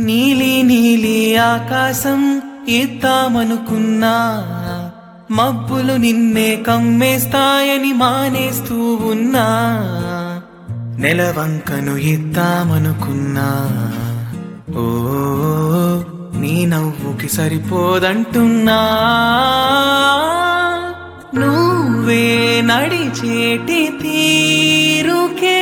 నీలి నీలి ఆకాశం ఇద్దామనుకున్నా మబ్బులు నిన్నే కమ్మేస్తాయని మానేస్తూ ఉన్నా నెలవంకను ఇద్దామనుకున్నా ఓ నీ నవ్వుకి సరిపోదంటున్నా నువ్వే నడిచేటి తీరుకే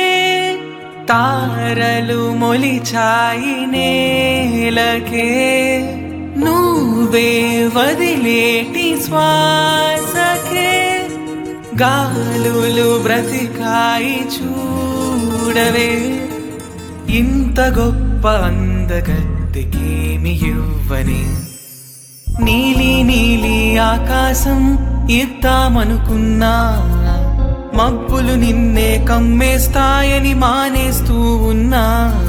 తారలు మొలిచాయి నేలకే నువ్వే వదిలేటి శ్వాసకే గాలులు బ్రతికాయి చూడవే ఇంత గొప్ప అందగత్తెకేమి ఇవ్వని నీలి నీలి ఆకాశం ఇద్దామనుకున్నా మబ్బులు నిన్నే కమ్మేస్తాయని మానేస్తూ ఉన్నా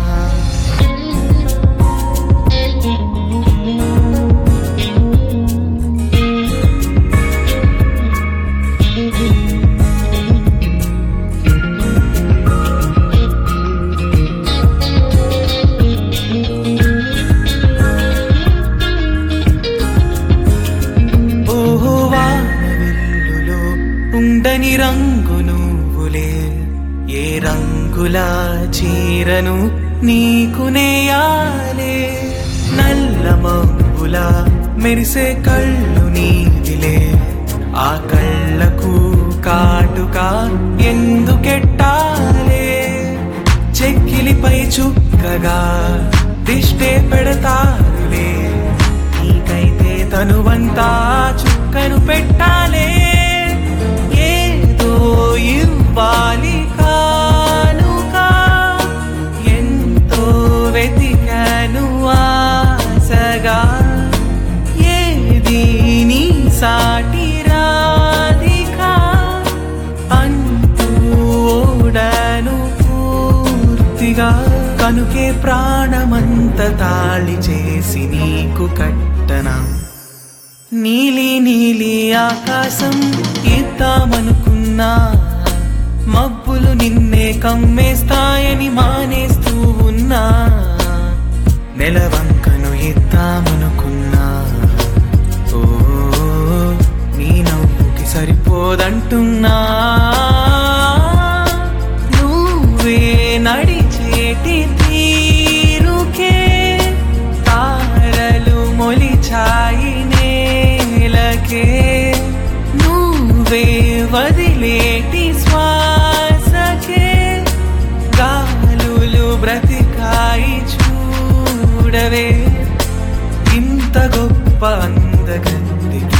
ఓహో వానవిల్లులో ఉండని రంగు నువ్వులే ఏ రంగుల చీరను నీకు నేయాలే నల్ల మబ్బుల మెరిసే కళ్ళు నీదిలే ఆ కళ్ళకు కాటుకా ఎందుకెట్టాలే చెక్కిలిపై చుక్కగా దిష్టే పెడతారులే నీకైతే తనువంతా చుక్కను పెట్టాలే ఏదో ఇవ్వాలి కానుకా ఎంతో వెతికాను ఆశగా ఏది నీ సాటి రాధికా అంటూ ఓడను పూర్తిగా కనుకే ప్రాణమంత తాళి చేసి నీకు కట్టనా నీలి నీలి ఆకాశం ఇద్దామనుకున్నా మబ్బులు నిన్నే కమ్మేస్తాయని మానేస్తూ ఉన్నా నెలవంకను ఇద్దామనుకున్నా ఓ నీ నవ్వుకి సరిపోదంటున్నా నువ్వే నడిచేటి తీరుకే తారలు మొలిచాయి నేలకే నువ్వే వదిలేటి శ్వాసకే గాలులు బ్రతికాయి చూడవే ఇంత గొప్ప అందగందికి